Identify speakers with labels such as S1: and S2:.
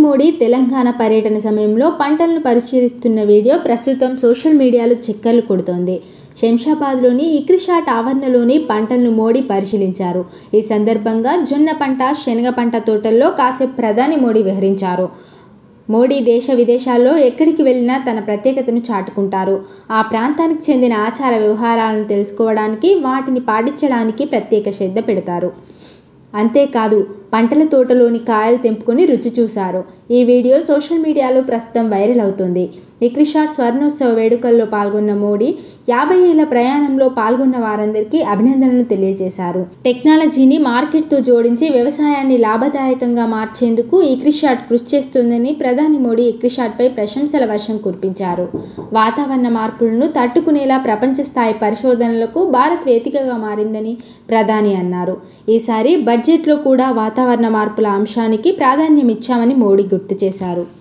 S1: మోడీ తెలంగాణ పర్యటన సమయంలో పంటలను పరిశీలిస్తున్న వీడియో ప్రస్తుతం సోషల్ మీడియాలో చక్కర్లు కొడుతోంది శంషాబాద్లోని ఇక్రిషాట్ ఆవరణలోని పంటలను మోడీ పరిశీలించారు ఈ సందర్భంగా జొన్న పంట శనగ పంట తోటల్లో కాసేపు ప్రధాని మోడీ విహరించారు మోడీ దేశ విదేశాల్లో ఎక్కడికి వెళ్ళినా తన ప్రత్యేకతను చాటుకుంటారు ఆ ప్రాంతానికి చెందిన ఆచార వ్యవహారాలను తెలుసుకోవడానికి వాటిని పాటించడానికి ప్రత్యేక శ్రద్ధ పెడతారు అంతేకాదు పంటల తోటలోని కాయలు తెంపుకొని రుచి చూశారు ఈ వీడియో సోషల్ మీడియాలో ప్రస్తుతం వైరల్ అవుతుంది ఇక్రిషాట్ స్వర్ణోత్సవ వేడుకల్లో పాల్గొన్న మోడీ యాభై ఏళ్ల ప్రయాణంలో పాల్గొన్న వారందరికీ అభినందనలు తెలియజేశారు టెక్నాలజీని మార్కెట్తో జోడించి వ్యవసాయాన్ని లాభదాయకంగా మార్చేందుకు ఇక్రిషాట్ కృషి చేస్తుందని ప్రధాని మోడీ ఇక్రిషాట్పై ప్రశంసల వర్షం కురిపించారు వాతావరణ మార్పులను తట్టుకునేలా ప్రపంచ స్థాయి పరిశోధనలకు భారత్ వేదికగా మారిందని ప్రధాని అన్నారు ఈసారి బడ్జెట్లో కూడా వాతావరణ మార్పుల అంశానికి ప్రాధాన్యం ఇచ్చామని మోడీ గుర్తు చేశారు